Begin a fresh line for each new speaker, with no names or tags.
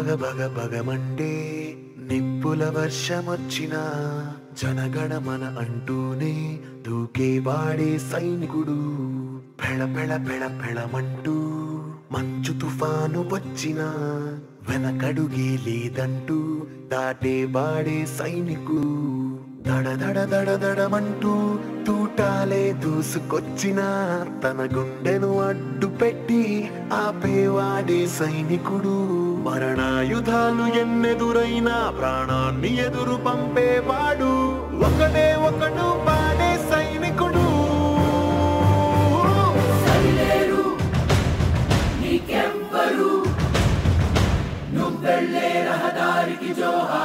బగ బగ బగమండే నిప్పుల వర్షమొచ్చిన జనగణమన అంటూనే దూకేవాడే సైనికుడు పెళ పెళ పెళ పెళమంటూ మంచు తుఫాను వచ్చిన వెనకడుగే లేదంటూ దాటేవాడే సైనికుడు దడ దడ దడ దడమంటూ తూటాలే దూసుకొచ్చిన తన గుండెను అడ్డు పెట్టి ఆపేవాడే సైనికుడు మరణాయుధాలు ఎన్నెదురైనా ప్రాణాన్ని ఎదురు పంపేవాడు ఒకడే ఒకడు పాడే సైనికుడు
సరిలేరు నీకెవ్వరు నువ్వెళ్ళే రహదారికి జోహార్